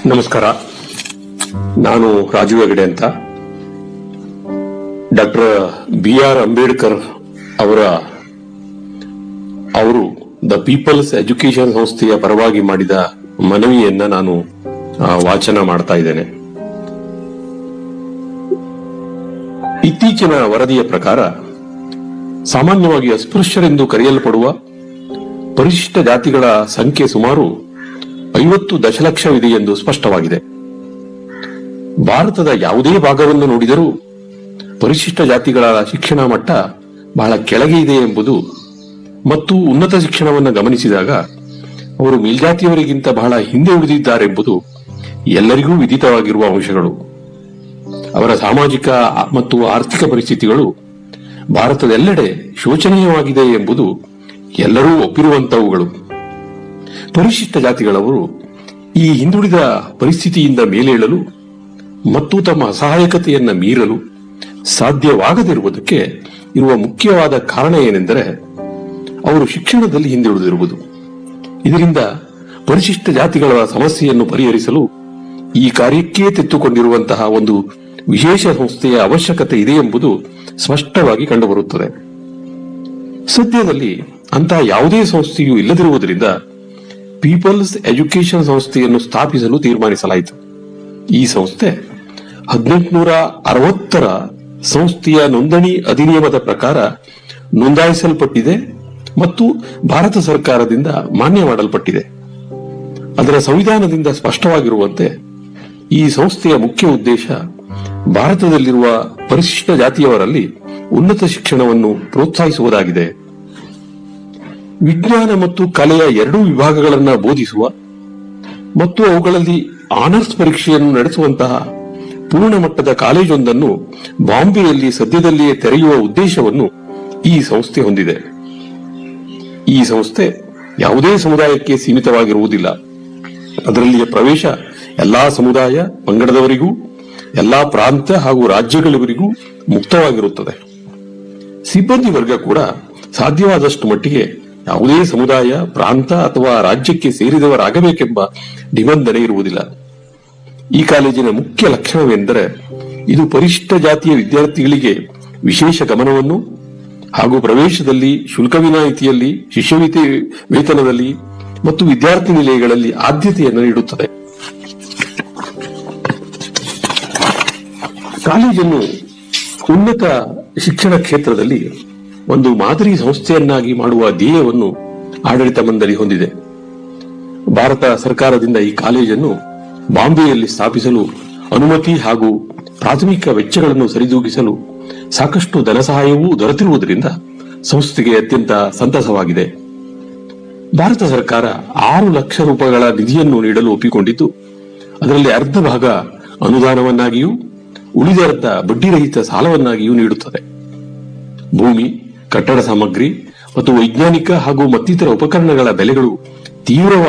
ನಮಸ್ಕಾರ ನಾನು ರಾಜು ಹೆಗಡೆ ಅಂತ ಡಾಕ್ಟರ್ ಬಿ ಆರ್ ಅಂಬೇಡ್ಕರ್ ಅವರ ಅವರು ದ ಪೀಪಲ್ಸ್ ಎಜುಕೇಶನ್ ಸಂಸ್ಥೆಯ ಪರವಾಗಿ ಮಾಡಿದ ಮನವಿಯನ್ನ ನಾನು ಆ, ವಾಚನ ಮಾಡ್ತಾ ಇದ್ದೇನೆ ಇತ್ತೀಚಿನ ವರದಿಯ ಪ್ರಕಾರ ಸಾಮಾನ್ಯವಾಗಿ ಅಸ್ಪೃಶ್ಯರೆಂದು ಕರೆಯಲ್ಪಡುವ ಪರಿಶಿಷ್ಟ ಜಾತಿಗಳ ಸಂಖ್ಯೆ ಸುಮಾರು ಐವತ್ತು ದಶಲಕ್ಷವಿದೆ ಎಂದು ಸ್ಪಷ್ಟವಾಗಿದೆ ಭಾರತದ ಯಾವುದೇ ಭಾಗವನ್ನು ನೋಡಿದರೂ ಪರಿಶಿಷ್ಟ ಜಾತಿಗಳ ಶಿಕ್ಷಣ ಮಟ್ಟ ಬಹಳ ಕೆಳಗೆ ಇದೆ ಎಂಬುದು ಮತ್ತು ಉನ್ನತ ಶಿಕ್ಷಣವನ್ನು ಗಮನಿಸಿದಾಗ ಅವರು ಮೇಲ್ಜಾತಿಯವರಿಗಿಂತ ಬಹಳ ಹಿಂದೆ ಉಳಿದಿದ್ದಾರೆಂಬುದು ಎಲ್ಲರಿಗೂ ವಿದಿತವಾಗಿರುವ ಅಂಶಗಳು ಅವರ ಸಾಮಾಜಿಕ ಮತ್ತು ಆರ್ಥಿಕ ಪರಿಸ್ಥಿತಿಗಳು ಭಾರತದೆಲ್ಲೆಡೆ ಶೋಚನೀಯವಾಗಿದೆ ಎಂಬುದು ಎಲ್ಲರೂ ಒಪ್ಪಿರುವಂತವುಗಳು ಪರಿಶಿಷ್ಟ ಜಾತಿಗಳವರು ಈ ಹಿಂದುಳಿದ ಪರಿಸ್ಥಿತಿಯಿಂದ ಮೇಲೇಳಲು ಮತ್ತು ತಮ್ಮ ಅಸಹಾಯಕತೆಯನ್ನ ಮೀರಲು ಸಾಧ್ಯವಾಗದಿರುವುದಕ್ಕೆ ಇರುವ ಮುಖ್ಯವಾದ ಕಾರಣ ಏನೆಂದರೆ ಅವರು ಶಿಕ್ಷಣದಲ್ಲಿ ಹಿಂದುಳಿದಿರುವುದು ಇದರಿಂದ ಪರಿಶಿಷ್ಟ ಜಾತಿಗಳ ಸಮಸ್ಯೆಯನ್ನು ಪರಿಹರಿಸಲು ಈ ಕಾರ್ಯಕ್ಕೆ ತೆತ್ತುಕೊಂಡಿರುವಂತಹ ಒಂದು ವಿಶೇಷ ಸಂಸ್ಥೆಯ ಅವಶ್ಯಕತೆ ಇದೆ ಎಂಬುದು ಸ್ಪಷ್ಟವಾಗಿ ಕಂಡುಬರುತ್ತದೆ ಸದ್ಯದಲ್ಲಿ ಅಂತಹ ಯಾವುದೇ ಸಂಸ್ಥೆಯೂ ಇಲ್ಲದಿರುವುದರಿಂದ ಪೀಪಲ್ಸ್ ಎಜುಕೇಶನ್ ಸಂಸ್ಥೆಯನ್ನು ಸ್ಥಾಪಿಸಲು ತೀರ್ಮಾನಿಸಲಾಯಿತು ಈ ಸಂಸ್ಥೆ ಹದಿನೆಂಟುನೂರ ಅರವತ್ತರ ಸಂಸ್ಥೆಯ ನೋಂದಣಿ ಅಧಿನಿಯಮದ ಪ್ರಕಾರ ನೋಂದಾಯಿಸಲ್ಪಟ್ಟಿದೆ ಮತ್ತು ಭಾರತ ಸರ್ಕಾರದಿಂದ ಮಾನ್ಯ ಮಾಡಲ್ಪಟ್ಟಿದೆ ಅದರ ಸಂವಿಧಾನದಿಂದ ಸ್ಪಷ್ಟವಾಗಿರುವಂತೆ ಈ ಸಂಸ್ಥೆಯ ಮುಖ್ಯ ಉದ್ದೇಶ ಭಾರತದಲ್ಲಿರುವ ಪರಿಶಿಷ್ಟ ಜಾತಿಯವರಲ್ಲಿ ಉನ್ನತ ಶಿಕ್ಷಣವನ್ನು ಪ್ರೋತ್ಸಾಹಿಸುವುದಾಗಿದೆ ವಿಜ್ಞಾನ ಮತ್ತು ಕಲೆಯ ಎರಡೂ ವಿಭಾಗಗಳನ್ನು ಬೋಧಿಸುವ ಮತ್ತು ಅವುಗಳಲ್ಲಿ ಆನರ್ಸ್ ಪರೀಕ್ಷೆಯನ್ನು ನಡೆಸುವಂತಹ ಪೂರ್ಣ ಮಟ್ಟದ ಕಾಲೇಜೊಂದನ್ನು ಬಾಂಬೆಯಲ್ಲಿ ಸದ್ಯದಲ್ಲಿಯೇ ತೆರೆಯುವ ಉದ್ದೇಶವನ್ನು ಈ ಸಂಸ್ಥೆ ಹೊಂದಿದೆ ಈ ಸಂಸ್ಥೆ ಯಾವುದೇ ಸಮುದಾಯಕ್ಕೆ ಸೀಮಿತವಾಗಿರುವುದಿಲ್ಲ ಅದರಲ್ಲಿಯ ಪ್ರವೇಶ ಎಲ್ಲಾ ಸಮುದಾಯ ಪಂಗಡದವರಿಗೂ ಎಲ್ಲಾ ಪ್ರಾಂತ ಹಾಗೂ ರಾಜ್ಯಗಳವರಿಗೂ ಮುಕ್ತವಾಗಿರುತ್ತದೆ ಸಿಬ್ಬಂದಿ ವರ್ಗ ಕೂಡ ಸಾಧ್ಯವಾದಷ್ಟು ಮಟ್ಟಿಗೆ ಯಾವುದೇ ಸಮುದಾಯ ಪ್ರಾಂತ ಅಥವಾ ರಾಜ್ಯಕ್ಕೆ ಸೇರಿದವರಾಗಬೇಕೆಂಬ ನಿಬಂಧನೆ ಇರುವುದಿಲ್ಲ ಈ ಕಾಲೇಜಿನ ಮುಖ್ಯ ಲಕ್ಷಣವೆಂದರೆ ಇದು ಪರಿಶಿಷ್ಟ ಜಾತಿಯ ವಿದ್ಯಾರ್ಥಿಗಳಿಗೆ ವಿಶೇಷ ಗಮನವನ್ನು ಹಾಗೂ ಪ್ರವೇಶದಲ್ಲಿ ಶುಲ್ಕ ವಿನಾಯಿತಿಯಲ್ಲಿ ಶಿಷ್ಯವಿತಿ ವೇತನದಲ್ಲಿ ಮತ್ತು ವಿದ್ಯಾರ್ಥಿ ನಿಲಯಗಳಲ್ಲಿ ಆದ್ಯತೆಯನ್ನು ನೀಡುತ್ತದೆ ಕಾಲೇಜನ್ನು ಉನ್ನತ ಶಿಕ್ಷಣ ಕ್ಷೇತ್ರದಲ್ಲಿ ಒಂದು ಮಾದರಿ ಸಂಸ್ಥೆಯನ್ನಾಗಿ ಮಾಡುವ ಧ್ಯೇಯವನ್ನು ಆಡಳಿತ ಮಂಡಳಿ ಹೊಂದಿದೆ ಭಾರತ ಸರ್ಕಾರದಿಂದ ಈ ಕಾಲೇಜನ್ನು ಬಾಂಬೆಯಲ್ಲಿ ಸ್ಥಾಪಿಸಲು ಅನುಮತಿ ಹಾಗೂ ಪ್ರಾಥಮಿಕ ವೆಚ್ಚಗಳನ್ನು ಸರಿದೂಗಿಸಲು ಸಾಕಷ್ಟು ಧನ ಸಹಾಯವೂ ದೊರೆತಿರುವುದರಿಂದ ಸಂಸ್ಥೆಗೆ ಅತ್ಯಂತ ಸಂತಸವಾಗಿದೆ ಭಾರತ ಸರ್ಕಾರ ಆರು ಲಕ್ಷ ರೂಪಾಯಿಗಳ ನಿಧಿಯನ್ನು ನೀಡಲು ಒಪ್ಪಿಕೊಂಡಿದ್ದು ಅದರಲ್ಲಿ ಅರ್ಧ ಭಾಗ ಅನುದಾನವನ್ನಾಗಿಯೂ ಉಳಿದ ಅರ್ಧ ಬಡ್ಡಿರಹಿತ ಸಾಲವನ್ನಾಗಿಯೂ ನೀಡುತ್ತದೆ ಭೂಮಿ ಕಟ್ಟಡ ಸಾಮಗ್ರಿ ಮತ್ತು ವೈಜ್ಞಾನಿಕ ಹಾಗೂ ಮತ್ತಿತರ ಉಪಕರಣಗಳ ಬೆಲೆಗಳು ತೀವ್ರವಾಗಿ